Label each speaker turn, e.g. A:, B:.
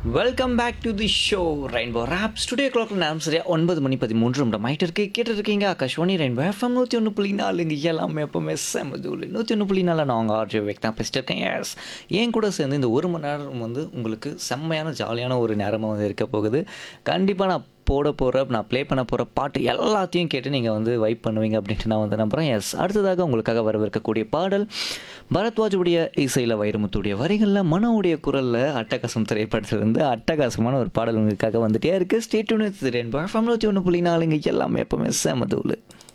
A: welcome back to the show rainbow rap studio clock நேரம் சரியா ஒன்பது மணி பதிமூன்று நிமிடம் ஆயிட்டு இருக்கு கேட்டு இருக்கீங்க ஆகாஷ்வாணி ரெயின்போ எஃப்எம் நூற்றி ஒன்று புள்ளி நாலு இங்கே எல்லாமே எப்பவுமே செமதூள் நூற்றி ஒன்று புள்ளி நாலு நான் உங்கள் ஆர்ஜி வேக் தான் பேசிட்டு இருக்கேன் எஸ் என் கூட சேர்ந்து இந்த ஒரு மணி நேரம் வந்து உங்களுக்கு செம்மையான ஜாலியான ஒரு நேரமாக வந்து இருக்க போகுது கண்டிப்பாக நான் போட போகிற நான் ப்ளே பண்ண போகிற பாட்டு எல்லாத்தையும் கேட்டு நீங்கள் வந்து வைப் பண்ணுவீங்க அப்படின்ட்டு நான் வந்து நம்புகிறேன் எஸ் அடுத்ததாக உங்களுக்காக வரவிருக்கக்கூடிய பாடல் பரத்வாஜுடைய இசையில் வைரமுத்துடைய வரிகளில் மனோவுடைய குரலில் அட்டகாசம் திரைப்படத்திலிருந்து அட்டகாசமான ஒரு பாடல் உங்களுக்காக வந்துட்டே இருக்குது ஸ்டேட் யூனிட் ரெண்டு ஒன்று புள்ளி நாலுங்க எல்லாமே எப்பவுமே செமதூள்